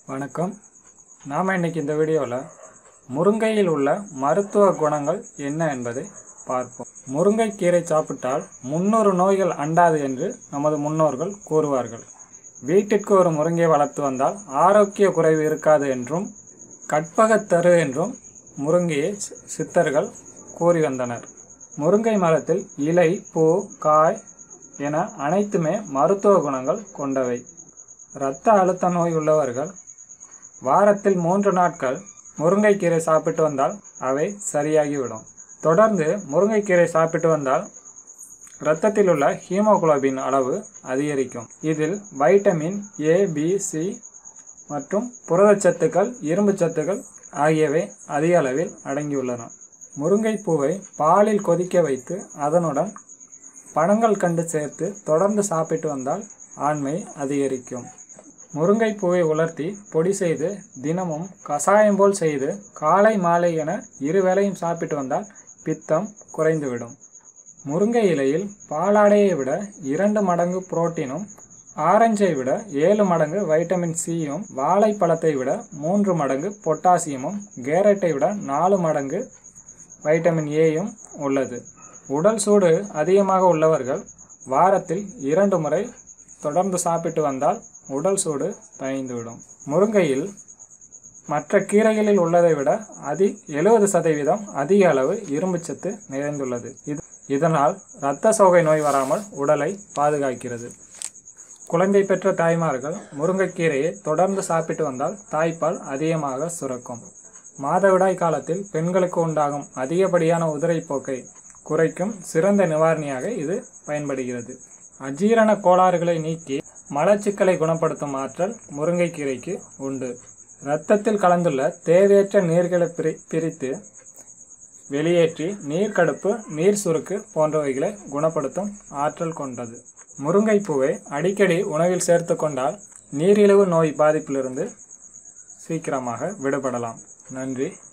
வணக்கம் நாம் இன்னைக்கு இந்த வீடியோவில் முருங்கையில் உள்ள மருத்துவ குணங்கள் என்ன என்பதை பார்ப்போம் முருங்கைக்கீரை சாப்பிட்டால் முன்னூறு நோய்கள் அண்டாது என்று நமது முன்னோர்கள் கூறுவார்கள் வீட்டிற்கு ஒரு முருங்கை வளர்த்து வந்தால் ஆரோக்கிய குறைவு இருக்காது என்றும் கற்பகத்தரு என்றும் முருங்கையை சி- சித்தர்கள் கூறி வந்தனர் முருங்கை மரத்தில் இலை பூ காய் என அனைத்துமே மருத்துவ குணங்கள் கொண்டவை இரத்த அழுத்த நோய் உள்ளவர்கள் வாரத்தில் மூன்று நாட்கள் முருங்கைக்கீரை சாப்பிட்டு வந்தால் அவை சரியாகிவிடும் தொடர்ந்து முருங்கைக்கீரை சாப்பிட்டு வந்தால் இரத்தத்தில் உள்ள ஹீமோகுளோபின் அளவு அதிகரிக்கும் இதில் வைட்டமின் ஏ பி சி மற்றும் புரதச்சத்துக்கள் இரும்புச் சத்துக்கள் ஆகியவை அதிக அளவில் அடங்கியுள்ளன முருங்கை பூவை பாலில் கொதிக்க வைத்து அதனுடன் பழங்கள் கண்டு சேர்த்து தொடர்ந்து சாப்பிட்டு வந்தால் ஆண்மை அதிகரிக்கும் முருங்கை பூவை உலர்த்தி பொடி செய்து தினமும் கசாயம் போல் செய்து காலை மாலை என இருவேளையும் சாப்பிட்டு வந்தால் பித்தம் குறைந்துவிடும் முருங்கை இலையில் பாலாடையை விட இரண்டு மடங்கு புரோட்டீனும் ஆரஞ்சை விட ஏழு மடங்கு வைட்டமின் சியும் வாழைப்பழத்தை விட மூன்று மடங்கு பொட்டாசியமும் கேரட்டை விட நாலு மடங்கு வைட்டமின் ஏயும் உள்ளது உடல் சூடு அதிகமாக உள்ளவர்கள் வாரத்தில் இரண்டு முறை தொடர்ந்து சாப்பிட்டு வந்தால் உடல் சூடு தணிந்துவிடும் முருங்கையில் மற்ற கீரைகளில் உள்ளதை விட அதி எழுபது சதவீதம் அதிக அளவு இரும்புச்சத்து நிறைந்துள்ளது இது இதனால் இரத்த சோகை நோய் வராமல் உடலை பாதுகாக்கிறது குழந்தை பெற்ற தாய்மார்கள் முருங்கைக்கீரையை தொடர்ந்து சாப்பிட்டு வந்தால் தாய்ப்பால் அதிகமாக சுரக்கும் மாதவிடாய் காலத்தில் பெண்களுக்கு உண்டாகும் அதிகப்படியான உதிரைப்போக்கை குறைக்கும் சிறந்த நிவாரணியாக இது பயன்படுகிறது அஜீரண கோளாறுகளை நீக்கி மலச்சிக்கலை குணப்படுத்தும் ஆற்றல் முருங்கைக்கீரைக்கு உண்டு இரத்தத்தில் கலந்துள்ள தேவையற்ற நீர்களை பிரி பிரித்து வெளியேற்றி நீர்க்கடுப்பு நீர் சுருக்கு போன்றவைகளை குணப்படுத்தும் ஆற்றல் கொண்டது முருங்கைப்பூவை அடிக்கடி உணவில் சேர்த்து கொண்டால் நீரிழிவு நோய் பாதிப்பிலிருந்து சீக்கிரமாக விடுபடலாம் நன்றி